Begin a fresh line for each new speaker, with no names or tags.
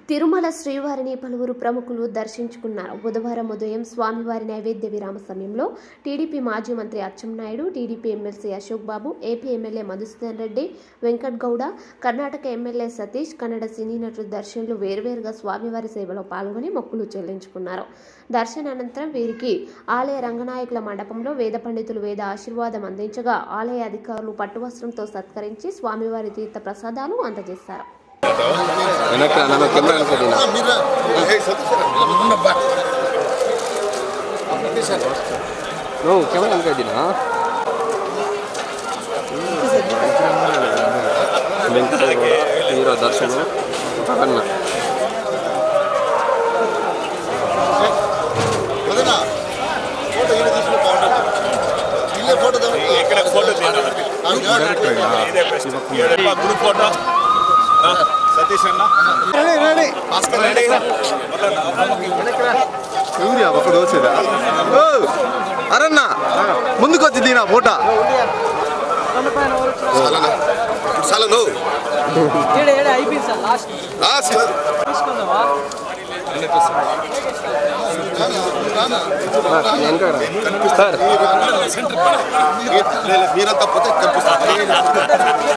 తిరుమల శ్రీవారిని పలువురు ప్రముఖులు దర్శించుకున్నారు బుధవారం ఉదయం స్వామివారి నైవేద్య విరామ సమయంలో టీడీపీ మాజీ మంత్రి Atchannaidu TDP MLC Ashok Babu AP MLA Madhusudan Reddy Venkat Gowda Karnataka MLA Satish Kannada cine నటుడు దర్శన్లు వేర్వేరుగా స్వామివారి సేవలో పాల్గొని మొక్కులు చెల్లించుకున్నారు దర్శన అనంతరం వీరికి ఆలయ రంగనాయకుల మండపంలో వేద పండితులు వేద ఆశీర్వాదం అందించగా ఆలయ అధికారులు పట్టువస్త్రంతో సత్కరించి స్వామివారి తీర్థ ప్రసాదాలు అందజేశారు
వెనక్కి నన్ను కెమెరా వెనక్కి నువ్వు కెమెరా వెనక్కి దినా హీరో దర్శనం పక్కన
వదినా ఫోటో ఈయన తీసుకుని బాగుంటుంది ఇల్లే ఫోటో
ఇక్కడ ఫోటో తీయాలి గ్రూప్ ఫోటో ఆ, సతీష్ అన్న భాస్కర్ రెడ్డి
ఎవరియా ఒకడు వచ్చేదా అరన్నా ముందుకు వచ్చి దీనా ఫోటో చాలా నువ్వు
ఏడ ఏడ అయిపోయింది సార్ లాస్ట్
లాస్ట్
తీసుకుందామా
వెనక సార్
మీరంతా పోతే కనిపిస్తారు